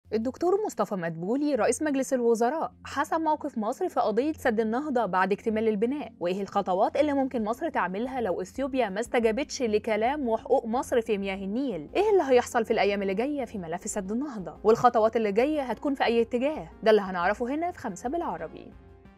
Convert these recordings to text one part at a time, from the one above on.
الدكتور مصطفى مدبولي رئيس مجلس الوزراء حسم موقف مصر في قضية سد النهضة بعد اكتمال البناء وإيه الخطوات اللي ممكن مصر تعملها لو إثيوبيا ما استجابتش لكلام وحقوق مصر في مياه النيل إيه اللي هيحصل في الأيام اللي جاية في ملف سد النهضة والخطوات اللي جاية هتكون في أي اتجاه ده اللي هنعرفه هنا في خمسة بالعربي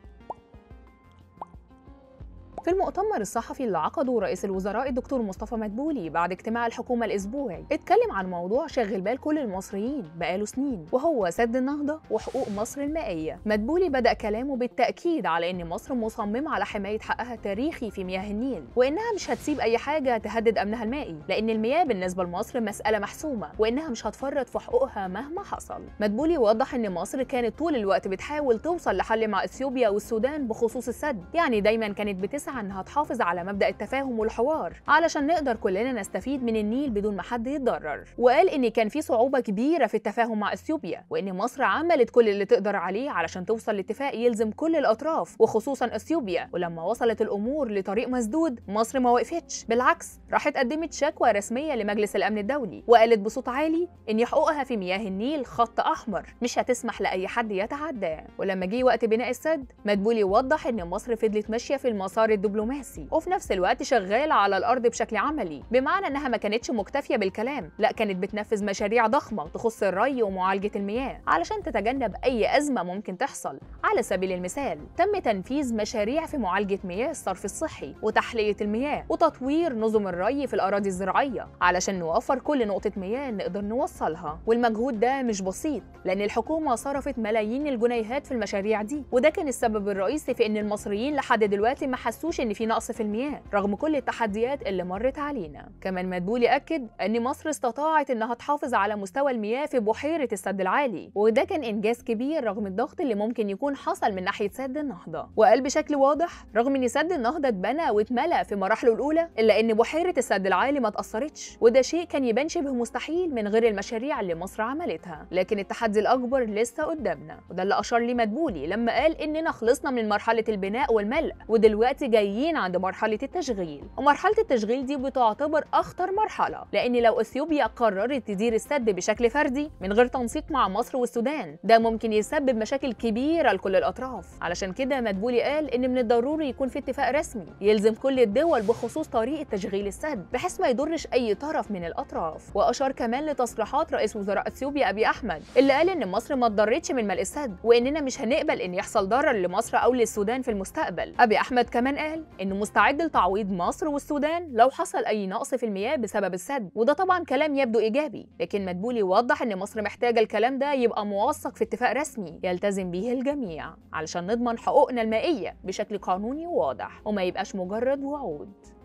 في المؤتمر الصحفي اللي عقده رئيس الوزراء الدكتور مصطفى مدبولي بعد اجتماع الحكومة الأسبوعي اتكلم عن موضوع شاغل بال كل المصريين بقاله سنين وهو سد النهضة وحقوق مصر المائية مدبولي بدأ كلامه بالتأكيد على أن مصر مصممة على حماية حقها التاريخي في مياه النيل وإنها مش هتسيب أي حاجة تهدد أمنها المائي لأن المياه بالنسبة لمصر مسألة محسومة وإنها مش هتفرط في حقوقها مهما حصل مدبولي وضح أن مصر كانت طول الوقت بتحاول توصل لحل مع إثيوبيا والسودان بخصوص السد يعني دايما كانت بتسعى انها تحافظ على مبدا التفاهم والحوار علشان نقدر كلنا نستفيد من النيل بدون ما حد يتضرر وقال ان كان في صعوبه كبيره في التفاهم مع اثيوبيا وان مصر عملت كل اللي تقدر عليه علشان توصل لاتفاق يلزم كل الاطراف وخصوصا اثيوبيا ولما وصلت الامور لطريق مسدود مصر ما وقفتش بالعكس راحت قدمت شكوى رسميه لمجلس الامن الدولي وقالت بصوت عالي ان حقوقها في مياه النيل خط احمر مش هتسمح لاي حد يتعداه ولما جه وقت بناء السد مدبولي وضح ان مصر فضلت ماشيه في المسار الدبلوماسي وفي نفس الوقت شغاله على الارض بشكل عملي بمعنى انها ما كانتش مكتفيه بالكلام لا كانت بتنفذ مشاريع ضخمه تخص الري ومعالجه المياه علشان تتجنب اي ازمه ممكن تحصل على سبيل المثال تم تنفيذ مشاريع في معالجه مياه الصرف الصحي وتحليه المياه وتطوير نظم الري في الاراضي الزراعيه علشان نوفر كل نقطه مياه نقدر نوصلها والمجهود ده مش بسيط لان الحكومه صرفت ملايين الجنيهات في المشاريع دي وده كان السبب الرئيسي في ان المصريين لحد دلوقتي ما حسوش ان في نقص في المياه رغم كل التحديات اللي مرت علينا كمان مدبولي اكد ان مصر استطاعت انها تحافظ على مستوى المياه في بحيره السد العالي وده كان انجاز كبير رغم الضغط اللي ممكن يكون حصل من ناحيه سد النهضه وقال بشكل واضح رغم ان سد النهضه اتبنى واتملى في مراحله الاولى الا ان بحيره السد العالي ما اتاثرتش وده شيء كان يبان شبه مستحيل من غير المشاريع اللي مصر عملتها لكن التحدي الاكبر لسه قدامنا وده اللي اشار ليه مدبولي لما قال اننا خلصنا من مرحله البناء والملء ودلوقتي جايين عند مرحله التشغيل ومرحله التشغيل دي بتعتبر اخطر مرحله لان لو اثيوبيا قررت تدير السد بشكل فردي من غير تنسيق مع مصر والسودان ده ممكن يسبب مشاكل كبيره لكل الاطراف علشان كده مدبولي قال ان من الضروري يكون في اتفاق رسمي يلزم كل الدول بخصوص طريقه تشغيل السد بحيث ما يضرش اي طرف من الاطراف واشار كمان لتصريحات رئيس وزراء اثيوبيا ابي احمد اللي قال ان مصر ما اتضرتش من ملء السد واننا مش هنقبل ان يحصل ضرر لمصر او للسودان في المستقبل ابي احمد كمان قال انه مستعد لتعويض مصر والسودان لو حصل اي نقص في المياه بسبب السد وده طبعا كلام يبدو ايجابي لكن مدبولي وضح ان مصر محتاجه الكلام ده يبقى موثق في اتفاق رسمي يلتزم به الجميع علشان نضمن حقوقنا المائيه بشكل قانوني وواضح وما يبقاش مجرد وعود